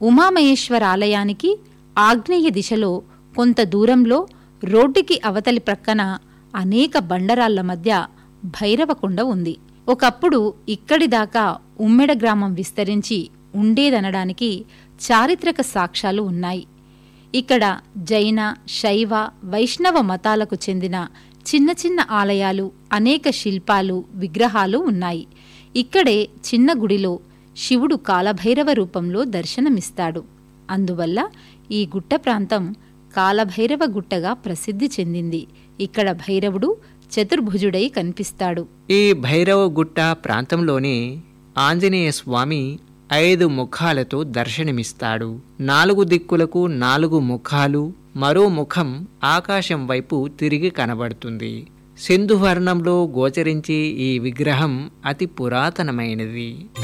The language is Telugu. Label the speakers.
Speaker 1: ఉమామహేశ్వర ఆలయానికి ఆగ్నేయ దిశలో కొంత దూరంలో రోడ్డుకి అవతలి ప్రక్కన అనేక బండరాళ్ల మధ్య భైరవకొండ ఉంది ఒకప్పుడు ఇక్కడి దాకా ఉమ్మెడ గ్రామం విస్తరించి ఉండేదనడానికి చారిత్రక సాక్ష్యాలు ఉన్నాయి ఇక్కడ జైన శైవ వైష్ణవ మతాలకు చెందిన చిన్న చిన్న ఆలయాలు అనేక శిల్పాలు విగ్రహాలు ఉన్నాయి ఇక్కడే చిన్న గుడిలో శివుడు కాలభైరవ రూపంలో దర్శనమిస్తాడు అందువల్ల ఈ గుట్ట ప్రాంతం కాలభైరవ గుట్టగా ప్రసిద్ధి చెందింది ఇక్కడ భైరవుడు చతుర్భుజుడై కనిపిస్తాడు
Speaker 2: ఈ భైరవ గుట్ట ప్రాంతంలోనే ఆంజనేయ స్వామి ఐదు ముఖాలతో దర్శనమిస్తాడు నాలుగు దిక్కులకు నాలుగు ముఖాలు మరో ముఖం ఆకాశం వైపు తిరిగి కనబడుతుంది సింధువర్ణంలో గోచరించే ఈ విగ్రహం అతి పురాతనమైనది